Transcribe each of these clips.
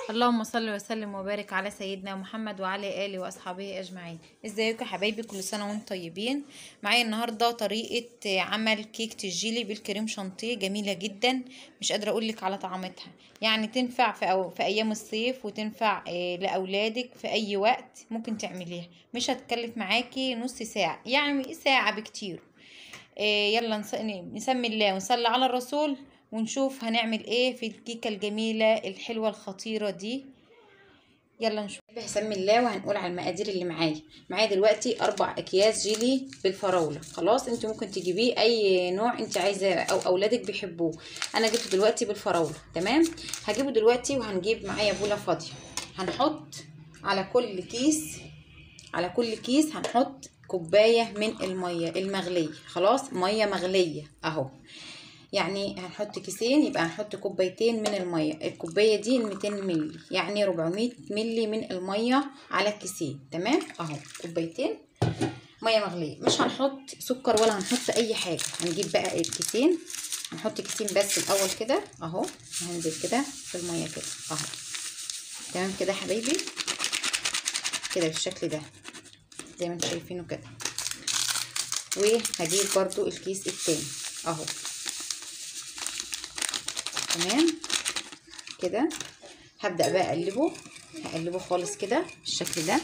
اللهم صل وسلم وبارك على سيدنا محمد وعلى اله واصحابه اجمعين ازيكم يا حبايبي كل سنه وانتم طيبين معايا النهارده طريقه عمل كيكه الجيلي بالكريم شانتيه جميله جدا مش قادره اقول لك على طعمتها يعني تنفع في أو في ايام الصيف وتنفع آه، لاولادك في اي وقت ممكن تعمليها مش هتكلف معاكي نص ساعه يعني ساعه بكتير آه، يلا نس- نسمي الله ونصلي على الرسول ونشوف هنعمل ايه في الكيكة الجميلة الحلوة الخطيرة دي يلا نشوف بسمي الله وهنقول على المقادير اللي معايا معايا دلوقتي اربع اكياس جيلي بالفراولة خلاص انت ممكن تجيبيه اي نوع انت عايزاه او اولادك بيحبوه انا جبته دلوقتي بالفراولة تمام هجيبه دلوقتي وهنجيب معايا بولة فاضية هنحط على كل كيس على كل كيس هنحط كوباية من المية المغلية خلاص مية مغلية اهو يعني هنحط كيسين يبقى هنحط كوبايتين من المية الكوباية دي 200 ملي يعني 400 ملي من المية على الكيسين تمام اهو كوبايتين مية مغلية مش هنحط سكر ولا هنحط اي حاجة هنجيب بقى الكيسين هنحط كيسين بس الاول كده اهو هنزل كده في المية كده اهو تمام كده يا حبايبي كده بالشكل ده زي ما انتم شايفينه كده وهجيب برضو الكيس التاني اهو تمام كده هبدأ بقى اقلبه هقلبه خالص كده بالشكل ده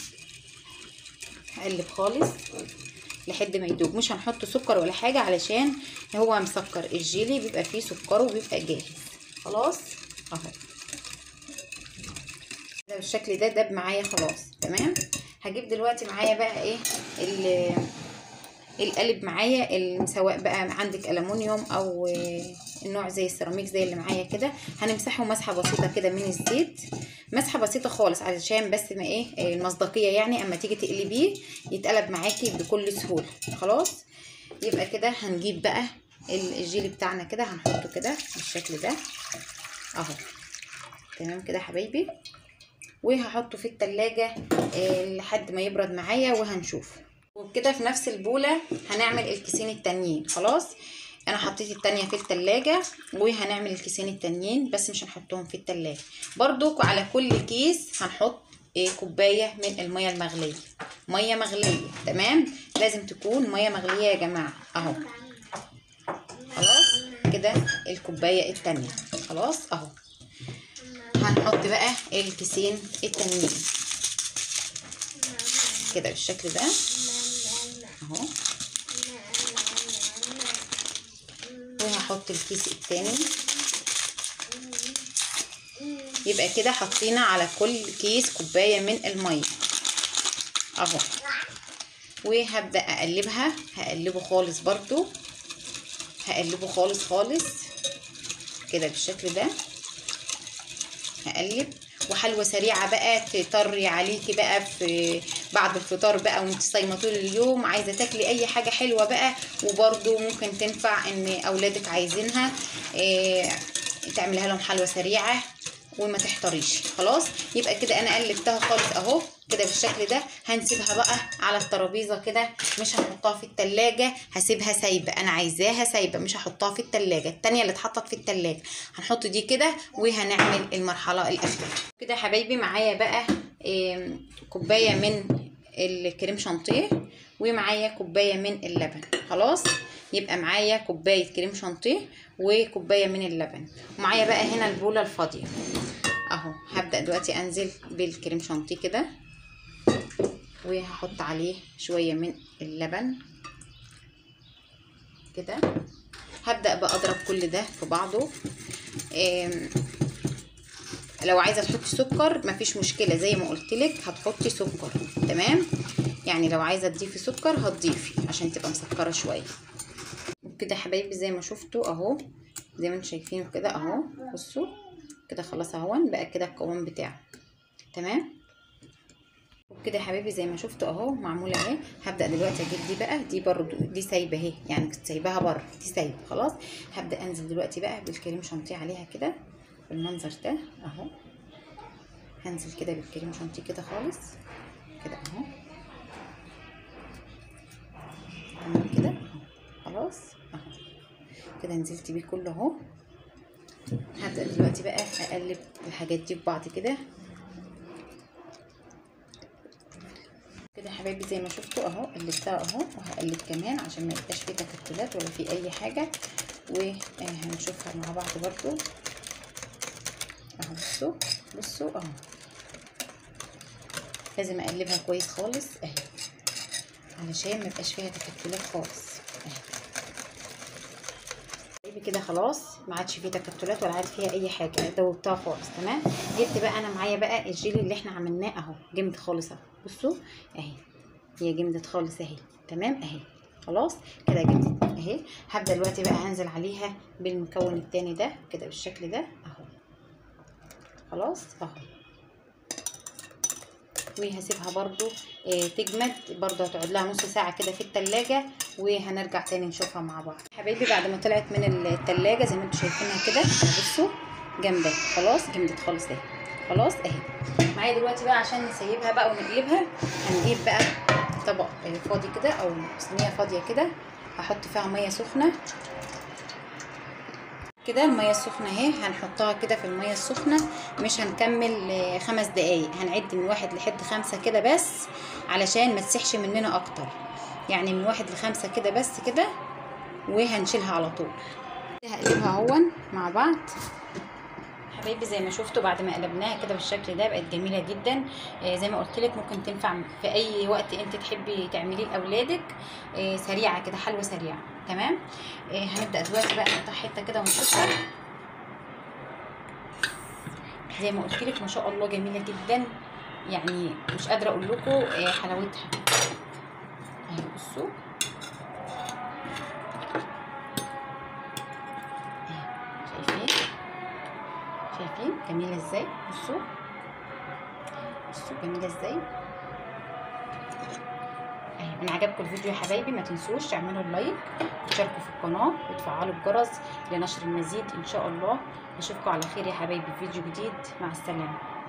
هقلب خالص لحد ما يدوب مش هنحط سكر ولا حاجة علشان هو مسكر الجيلي بيبقى فيه سكره وبيبقى جاهز خلاص اهو ده بالشكل ده داب معايا خلاص تمام هجيب دلوقتي معايا بقى ايه القالب معايا سواء بقى عندك ألمونيوم او النوع زي السيراميك زي اللي معايا كده هنمسحه مسحه بسيطه كده من الزيت مسحه بسيطه خالص علشان بس ما ايه المصداقيه يعني اما تيجي تقلبيه يتقلب معاكي بكل سهوله خلاص يبقى كده هنجيب بقى الجيلي بتاعنا كده هنحطه كده بالشكل ده اهو تمام كده يا حبايبي وهحطه في التلاجة لحد ما يبرد معايا وهنشوف وبكده في نفس البولة هنعمل الكيسين التانيين خلاص انا حطيت التانية في التلاجة وهنعمل الكيسين التانيين بس مش هنحطهم في التلاجة برضو على كل كيس هنحط إيه كوباية من المية المغلية مية مغلية تمام لازم تكون مية مغلية يا جماعة اهو خلاص كده الكوباية التانية خلاص اهو هنحط بقى الكيسين التانيين كده بالشكل ده اهو وهحط الكيس التاني يبقى كده حطينا على كل كيس كوبايه من الميه اهو وهبدا اقلبها هقلبه خالص برضو هقلبه خالص خالص كده بالشكل ده هقلب وحلوى سريعه بقى تطري عليكي بقى في بعد الفطار بقى وانت صايمه طول اليوم عايزه تاكلي اي حاجه حلوه بقى وبرده ممكن تنفع ان اولادك عايزينها إيه تعملها لهم حلوى سريعه وما تحتريش خلاص يبقى كده انا قلبتها خالص اهو كده بالشكل ده هنسيبها بقى على الترابيزه كده مش هنحطها في التلاجة هسيبها سايبه انا عايزاها سايبه مش هحطها في التلاجة التانية اللي اتحطت في التلاجة هنحط دي كده وهنعمل المرحله الاخيره كده حبايبي معايا بقى إيه كوبايه من الكريم شانتيه ومعايا كوبايه من اللبن خلاص يبقى معايا كوبايه كريم شانتيه وكوبايه من اللبن ومعايا بقى هنا البوله الفاضيه اهو هبدا دلوقتي انزل بالكريم شانتيه كده وهحط عليه شويه من اللبن كده هبدا بقى اضرب كل ده في بعضه لو عايزه تحطي سكر مفيش مشكله زي ما قلت لك هتحطي سكر تمام يعني لو عايزه تضيفي سكر هتضيفي عشان تبقى مسكره شويه كده يا حبايبي زي ما شفتوا اهو زي ما انتم شايفينه كده اهو بصوا كده خلاص اهون بقى كده القوام بتاعه تمام وبكده يا حبايبي زي ما شفتوا اهو معموله اهي هبدا دلوقتي اجيب دي بقى دي برضو دي سايبه اهي يعني كنت سايباها بره دي سايبه خلاص هبدا انزل دلوقتي بقى بالكريم شانتيه عليها كده بالمنظر ده اهو هنزل كده بالكريم شانتيه كده خالص كده اهو تمام كده خلاص اهو كده نزلت بيه كله اهو هبدأ دلوقتي بقى اقلب الحاجات دي في بعض كده كده يا حبايبي زي ما شفتوا اهو قلبتها اهو وهقلب كمان عشان ما يبقاش فيه تكتلات ولا في اي حاجه وهنشوفها مع بعض برضو اهو بصوا بصوا اهو لازم اقلبها كويس خالص اهي علشان ما يبقاش فيها تكتلات خالص اهي كده خلاص ما عادش فيه تكتلات ولا عاد فيها اي حاجه دوبتها خالص تمام جبت بقى انا معايا بقى الجيلي اللي احنا عملناه اهو جمد خالص اهو بصوا اهي هي جمدت خالص اهي تمام اهي خلاص كده جمدت اهي هبدا دلوقتي بقى هنزل عليها بالمكون التاني ده كده بالشكل ده اهو خلاص اهو وهسيبها برضو اه تجمد برضو هتقعد لها نص ساعة كده في التلاجة وهنرجع تاني نشوفها مع بعض حبايبي بعد ما طلعت من التلاجة زي ما انتوا شايفينها كده بصوا جامدة خلاص جمدت خالص اهي خلاص اهي معايا دلوقتي بقى عشان نسيبها بقى ونقلبها هنجيب بقى طبق فاضي كده او صينية فاضية كده هحط فيها مية سخنة كده المية السخنة اهي هنحطها كده في المية السخنة مش هنكمل خمس دقايق هنعد من واحد لحد خمسة كده بس علشان ما تسحش مننا اكتر يعني من واحد لخمسة كده بس كده وهنشيلها على طول هقلبها اهون مع بعض حبايبي زي ما شفتوا بعد ما قلبناها كده بالشكل ده بقت جميله جدا آه زي ما قلت لك ممكن تنفع في اي وقت انت تحبي تعمليه لاولادك آه سريعه كده حلوه سريعه تمام آه هنبدا دلوقتي بقى نقطع حته كده ونشوفها زي ما قلت لك ما شاء الله جميله جدا يعني مش قادره اقول لكم آه حلاوتها اهي بصوا شايفين شايفين جميله ازاي بصوا بصوا جميله ازاي اهي من عجبكم الفيديو يا حبايبي ما تنسوش تعملوا اللايك وتشاركوا في القناه وتفعلوا الجرس لنشر المزيد ان شاء الله اشوفكم على خير يا حبايبي في فيديو جديد مع السلامه